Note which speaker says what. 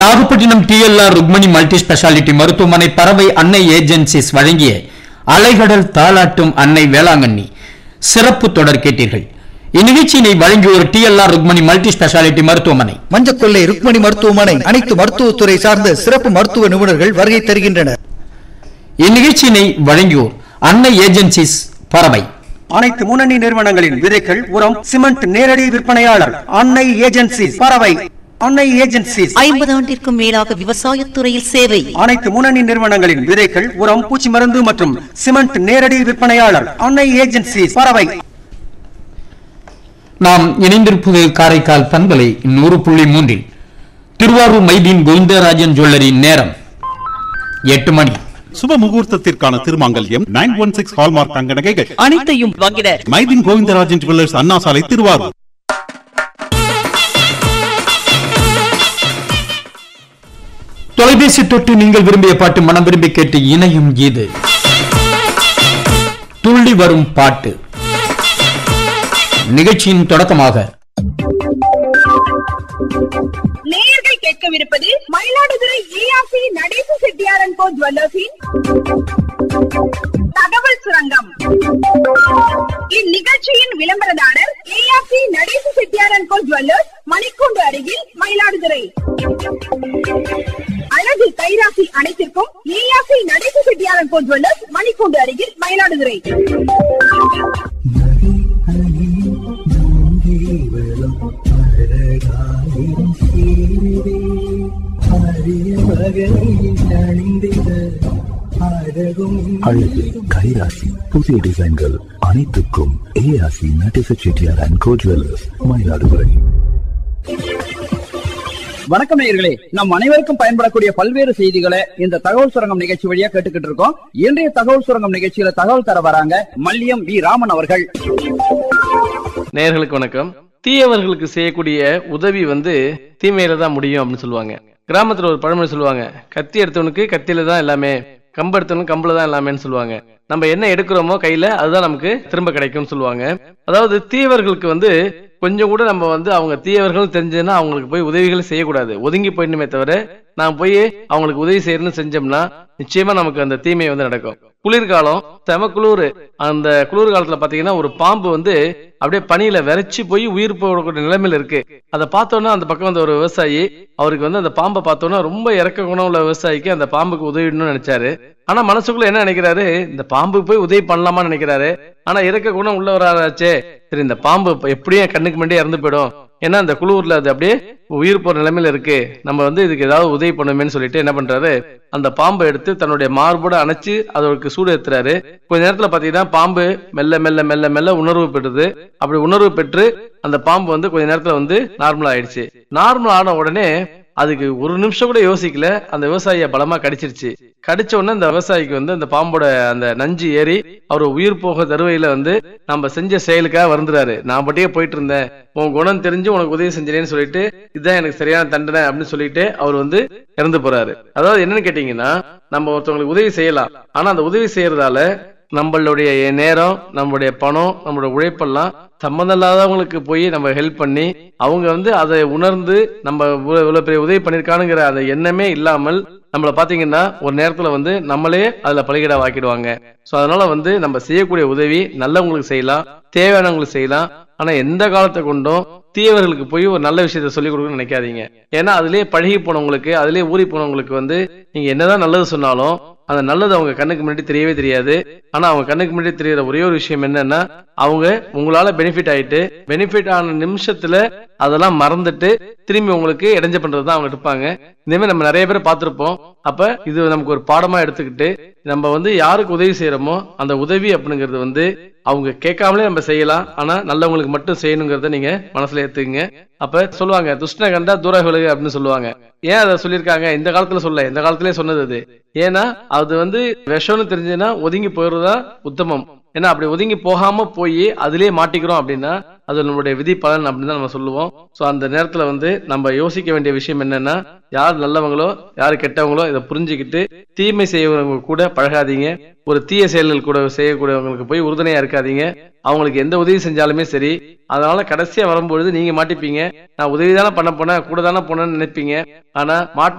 Speaker 1: Nagapattinam TLR Rukmani multi speciality மருத்துவமனை பறவை அன்னை ஏஜென்சிஸ் வழங்கிய அலைகடல் தாலாட்டும் அன்னை வேளாங்கண்ணி சிறப்பு தொடர் கேட்டீர்கள் இந்நிகழ்ச்சியினை வழங்கியோர் டிஎல்ஆர் ருக்மணி மல்டி ஸ்பெஷாலிட்டி மருத்துவமனை
Speaker 2: மஞ்சக்கொள்ளை ருக்மணி மருத்துவமனை அனைத்து மருத்துவத்துறை சார்ந்த சிறப்பு மருத்துவ நிபுணர்கள் வருகை தருகின்றனர்
Speaker 1: இந்நிகழ்ச்சியினை வழங்கியோர் அன்னை ஏஜென்சிஸ் பறவை
Speaker 3: அனைத்து முன்னணி நிறுவனங்களின் விதைகள் உரம் சிமெண்ட் நேரடி விற்பனையாளர் அன்னை ஏஜென்சி பறவை அன்னை ஏஜென்சி
Speaker 4: ஐம்பது ஆண்டிற்கும் மேலாக விவசாயத்துறையில் சேவை
Speaker 3: அனைத்து முன்னணி நிறுவனங்களின் விதைகள் உரம் பூச்சி மருந்து மற்றும் சிமெண்ட் நேரடி விற்பனையாளர் அன்னை ஏஜென்சி பறவை
Speaker 1: நாம் இணைந்திருப்பது காரைக்கால் பண்பலை நூறு புள்ளி மூன்றில் திருவாரூர் மைதீன் கோவிந்தராஜன் ஜுவல்லரி நேரம் எட்டு மணி
Speaker 5: சுப முகூர்த்தத்திற்கான திருமாங்கல்யம் நைன் ஒன் சிக்ஸ் ஹால்மார்க் தங்க நகைகள்
Speaker 4: அனைத்தையும் வாங்கிட
Speaker 5: மைதின் கோவிந்தராஜன் ஜுவல்லர்ஸ் அண்ணா சாலை திருவாரூர்
Speaker 1: தொலைபேசி தொட்டு நீங்கள் விரும்பிய பாட்டு மனம் விரும்பி கேட்டு இணையும் இது துள்ளி வரும் பாட்டு நிகழ்ச்சியின் தொடக்கமாக
Speaker 6: நேயர்கள் கேட்கவிருப்பது மயிலாடுதுறை ஏஆர்சி நடேச செட்டியாரன் கோ ஜுவல்லர்ஸின் தகவல் சுரங்கம் இந்நிகழ்ச்சியின் விளம்பரதாரர் ஏஆர்சி நடேச செட்டியாரன் கோ ஜுவல்லர்ஸ் மணிக்கூண்டு அருகில் மயிலாடுதுறை அழகு கைராசி அனைத்திற்கும் ஏஆர்சி நடேச செட்டியாரன் கோ ஜுவல்லர்ஸ் மணிக்கூண்டு அருகில் மயிலாடுதுறை
Speaker 7: அழகு கைராசி புதிய டிசைன்கள் அனைத்துக்கும் ஏஆசி நட்டிச Chettiar and co jewellers Mayiladuthurai
Speaker 8: வணக்கம் நேயர்களே நம் அனைவருக்கும் பயன்படக்கூடிய பல்வேறு செய்திகளை இந்த தகவல் சுரங்கம் நிகழ்ச்சி வழியா கேட்டுக்கிட்டு இருக்கோம் இன்றைய தகவல் சுரங்கம் நிகழ்ச்சியில தகவல் தர வராங்க மல்லியம் வி ராமன் அவர்கள்
Speaker 9: நேயர்களுக்கு வணக்கம் தீயவர்களுக்கு செய்யக்கூடிய உதவி வந்து தீமையில தான் முடியும் அப்படின்னு சொல்லுவாங்க கிராமத்துல ஒரு பழமொழி சொல்லுவாங்க கத்தி எடுத்தவனுக்கு கத்தியில தான் எல்லாமே கம்பு எடுத்தவனுக்கு கம்புல தான் எல்லாமேன்னு சொல்லுவாங்க நம்ம என்ன எடுக்கிறோமோ கையில அதுதான் நமக்கு திரும்ப கிடைக்கும்னு சொல்லுவாங்க அதாவது தீயவர்களுக்கு வந்து கொஞ்சம் கூட நம்ம வந்து அவங்க தீயவர்கள் தெரிஞ்சதுன்னா அவங்களுக்கு போய் உதவிகள் செய்யக்கூடாது ஒதுங்கி போயிடணுமே தவிர நான் போய் அவங்களுக்கு உதவி செய்யணும்னு செஞ்சோம்னா நிச்சயமா நமக்கு அந்த தீமை வந்து நடக்கும் குளிர்காலம் செம குளிர் அந்த குளிர் காலத்துல பாத்தீங்கன்னா ஒரு பாம்பு வந்து அப்படியே பனியில விரைச்சு போய் உயிர் போகக்கூடிய நிலைமையில இருக்கு அதை பார்த்தோன்னா அந்த பக்கம் வந்த ஒரு விவசாயி அவருக்கு வந்து அந்த பாம்பை பார்த்தோன்னா ரொம்ப இறக்க குணம் உள்ள விவசாயிக்கு அந்த பாம்புக்கு உதவிடணும்னு நினைச்சாரு ஆனா மனசுக்குள்ள என்ன நினைக்கிறாரு இந்த பாம்புக்கு போய் உதவி பண்ணலாமான்னு நினைக்கிறாரு ஆனா இறக்க குணம் உள்ளவராச்சே சரி இந்த பாம்பு இப்ப எப்படியும் என் கண்ணுக்கு முன்னாடி இறந்து போயிடும் ஏன்னா அந்த குளூர்ல அது அப்படியே உயிர் போற நிலைமையில இருக்கு நம்ம வந்து இதுக்கு ஏதாவது உதவி பண்ணுமேன்னு சொல்லிட்டு என்ன பண்றாரு அந்த பாம்பை எடுத்து தன்னுடைய மார்போட அணைச்சு அதற்கு சூடு ஏத்துறாரு கொஞ்ச நேரத்துல பாத்தீங்கன்னா பாம்பு மெல்ல மெல்ல மெல்ல மெல்ல உணர்வு பெறுது அப்படி உணர்வு பெற்று அந்த பாம்பு வந்து கொஞ்ச நேரத்துல வந்து நார்மல் ஆயிடுச்சு நார்மல் ஆன உடனே அதுக்கு ஒரு நிமிஷம் கூட யோசிக்கல அந்த விவசாயிய பலமா கடிச்சிருச்சு கடிச்ச உடனே அந்த விவசாயிக்கு வந்து அந்த பாம்போட அந்த நஞ்சு ஏறி அவர் உயிர் போக தருவையில வந்து நம்ம செஞ்ச செயலுக்காக வருந்துறாரு நான் பட்டியே போயிட்டு இருந்தேன் உன் குணம் தெரிஞ்சு உனக்கு உதவி செஞ்சேன்னு சொல்லிட்டு இதுதான் எனக்கு சரியான தண்டனை அப்படின்னு சொல்லிட்டு அவர் வந்து இறந்து போறாரு அதாவது என்னன்னு கேட்டீங்கன்னா நம்ம ஒருத்தவங்களுக்கு உதவி செய்யலாம் ஆனா அந்த உதவி செய்யறதால நம்மளுடைய நேரம் நம்மளுடைய பணம் நம்மளோட உழைப்பெல்லாம் சம்மந்தம் இல்லாதவங்களுக்கு போய் நம்ம ஹெல்ப் பண்ணி அவங்க வந்து அதை உணர்ந்து நம்ம இவ்வளவு இவ்வளவு பெரிய உதவி பண்ணிருக்கானுங்கிற அந்த எண்ணமே இல்லாமல் நம்மள பாத்தீங்கன்னா ஒரு நேரத்துல வந்து நம்மளே அதுல பலிகிடா வாக்கிடுவாங்க சோ அதனால வந்து நம்ம செய்யக்கூடிய உதவி நல்லவங்களுக்கு செய்யலாம் தேவையானவங்களுக்கு செய்யலாம் ஆனா எந்த காலத்தை கொண்டும் தீயவர்களுக்கு போய் ஒரு நல்ல விஷயத்த சொல்லி கொடுக்கணும்னு நினைக்காதீங்க ஏன்னா அதுலயே பழகி போனவங்களுக்கு அதுலயே ஊறி போனவங்களுக்கு வந்து நீங்க என்னதான் நல்லது சொன்னாலும் அந்த நல்லது அவங்க கண்ணுக்கு முன்னாடி தெரியவே தெரியாது ஆனா அவங்க கண்ணுக்கு முன்னாடி தெரியற ஒரே ஒரு விஷயம் என்னன்னா அவங்க உங்களால பெனிஃபிட் ஆயிட்டு பெனிஃபிட் ஆன நிமிஷத்துல அதெல்லாம் மறந்துட்டு திரும்பி உங்களுக்கு இடைஞ்ச பண்றதுதான் அவங்க இருப்பாங்க இந்த மாதிரி நம்ம நிறைய பேரை பார்த்திருப்போம் அப்ப இது நமக்கு ஒரு பாடமா எடுத்துக்கிட்டு நம்ம வந்து யாருக்கு உதவி செய்யறோமோ அந்த உதவி அப்படிங்கிறது வந்து அவங்க கேட்காமலே நம்ம செய்யலாம் ஆனா நல்லவங்களுக்கு மட்டும் செய்யணுங்கிறத நீங்க மனசுல ஏத்துக்குங்க அப்ப சொல்லுவாங்க துஷ்ண கண்டா தூர விலகு அப்படின்னு சொல்லுவாங்க ஏன் அதை சொல்லியிருக்காங்க இந்த காலத்துல சொல்ல இந்த காலத்திலே சொன்னது அது ஏன்னா அது வந்து விஷம்னு தெரிஞ்சதுன்னா ஒதுங்கி போயிடுறதா உத்தமம் ஏன்னா அப்படி ஒதுங்கி போகாம போய் அதுலயே மாட்டிக்கிறோம் அப்படின்னா அது நம்மளுடைய விதி பலன் அப்படின்னு தான் நம்ம சொல்லுவோம் ஸோ அந்த நேரத்துல வந்து நம்ம யோசிக்க வேண்டிய விஷயம் என்னன்னா யார் நல்லவங்களோ யார் கெட்டவங்களோ இதை புரிஞ்சுக்கிட்டு தீமை செய்யறவங்க கூட பழகாதீங்க ஒரு தீய செயல்கள் கூட செய்யக்கூடியவங்களுக்கு போய் உறுதுணையா இருக்காதீங்க அவங்களுக்கு எந்த உதவி செஞ்சாலுமே சரி அதனால கடைசியா வரும்பொழுது நீங்க மாட்டிப்பீங்க நான் உதவி தானே பண்ண போனேன் கூட தானே போனேன்னு நினைப்பீங்க ஆனா மாட்